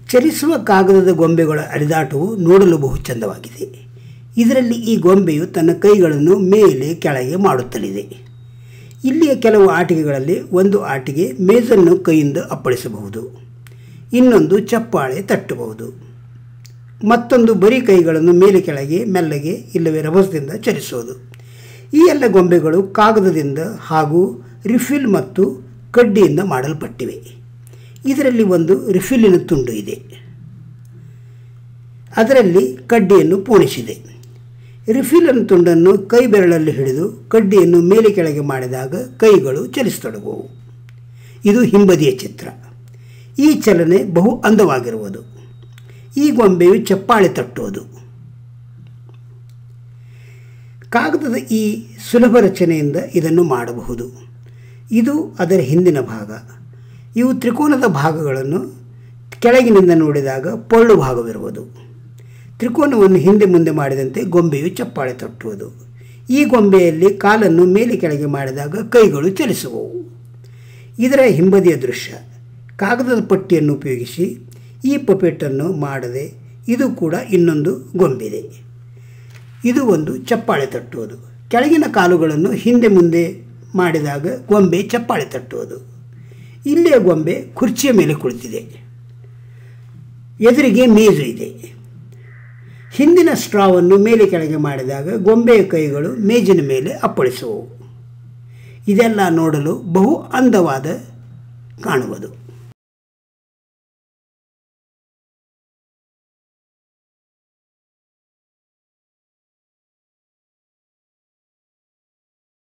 ಚಲಿಸುವ ಕಾಗದದ ಗೊಂಬೆಗಳ ಅರಿದಾಟವು ನೋಡಲು ಬಹು ಚಂದವಾಗಿದೆ ಇದರಲ್ಲಿ ಈ ಗೊಂಬೆಯು ತನ್ನ ಕೈಗಳನ್ನು ಮೇಲೆ ಕೆಳಗೆ ಮಾಡುತ್ತಲಿದೆ ಇಲ್ಲಿಯ ಕೆಲವು ಆಟಿಕೆಗಳಲ್ಲಿ ಒಂದು ಆಟಿಕೆ ಮೇಜನ್ನು ಕೈಯಿಂದ ಅಪ್ಪಳಿಸಬಹುದು ಇನ್ನೊಂದು ಚಪ್ಪಾಳೆ ತಟ್ಟಬಹುದು ಮತ್ತೊಂದು ಬರೀ ಕೈಗಳನ್ನು ಮೇಲೆ ಕೆಳಗೆ ಮೆಲ್ಲಗೆ ಇಲ್ಲವೇ ರಭಸದಿಂದ ಚಲಿಸೋದು ಈ ಎಲ್ಲ ಗೊಂಬೆಗಳು ಕಾಗದದಿಂದ ಹಾಗೂ ರಿಫಿಲ್ ಮತ್ತು ಕಡ್ಡಿಯಿಂದ ಮಾಡಲ್ಪಟ್ಟಿವೆ ಇದರಲ್ಲಿ ಒಂದು ರಿಫಿಲ್ಲಿನ ತುಂಡು ಇದೆ ಅದರಲ್ಲಿ ಕಡ್ಡಿಯನ್ನು ಪೋಣಿಸಿದೆ ರಿಫಿಲನ್ ತುಂಡನ್ನು ಕೈ ಬೆರಳಲ್ಲಿ ಹಿಡಿದು ಕಡ್ಡಿಯನ್ನು ಮೇಲೆ ಕೆಳಗೆ ಮಾಡಿದಾಗ ಕೈಗಳು ಚಲಿಸತೊಡಗುವು ಇದು ಹಿಂಬದಿಯ ಚಿತ್ರ ಈ ಚಲನೆ ಬಹು ಅಂದವಾಗಿರುವುದು ಈ ಗೊಂಬೆಯು ಚಪ್ಪಾಳೆ ತಟ್ಟುವುದು ಕಾಗದದ ಈ ಸುಲಭ ರಚನೆಯಿಂದ ಇದನ್ನು ಮಾಡಬಹುದು ಇದು ಅದರ ಹಿಂದಿನ ಭಾಗ ಇವು ತ್ರಿಕೋನದ ಭಾಗಗಳನ್ನು ಕೆಳಗಿನಿಂದ ನೋಡಿದಾಗ ಪೊಳ್ಳು ಭಾಗವಿರುವುದು ತ್ರಿಕೋನವನ್ನು ಹಿಂದೆ ಮುಂದೆ ಮಾಡಿದಂತೆ ಗೊಂಬೆಯು ಚಪ್ಪಾಳೆ ತಟ್ಟುವುದು ಈ ಗೊಂಬೆಯಲ್ಲಿ ಕಾಲನ್ನು ಮೇಲೆ ಕೆಳಗೆ ಮಾಡಿದಾಗ ಕೈಗಳು ಚಲಿಸುವವು ಇದರ ಹಿಂಬದಿಯ ದೃಶ್ಯ ಕಾಗದದ ಪಟ್ಟಿಯನ್ನು ಉಪಯೋಗಿಸಿ ಈ ಪಪೆಟನ್ನು ಮಾಡದೆ ಇದು ಕೂಡ ಇನ್ನೊಂದು ಗೊಂಬಿದೆ ಇದು ಒಂದು ಚಪ್ಪಾಳೆ ತಟ್ಟುವುದು ಕೆಳಗಿನ ಕಾಲುಗಳನ್ನು ಹಿಂದೆ ಮುಂದೆ ಮಾಡಿದಾಗ ಗೊಂಬೆ ಚಪ್ಪಾಳೆ ತಟ್ಟುವುದು ಇಲ್ಲಿಯ ಗೊಂಬೆ ಕುರ್ಚಿಯ ಮೇಲೆ ಕುಳಿತಿದೆ ಎದುರಿಗೆ ಮೇಜು ಇದೆ ಹಿಂದಿನ ಸ್ಟ್ರಾವನ್ನು ಮೇಲೆ ಕೆಳಗೆ ಮಾಡಿದಾಗ ಗೊಂಬೆಯ ಕೈಗಳು ಮೇಜಿನ ಮೇಲೆ ಅಪ್ಪಳಿಸುವವು ಇದೆಲ್ಲ ನೋಡಲು ಬಹು ಅಂದವಾದ ಕಾಣುವುದು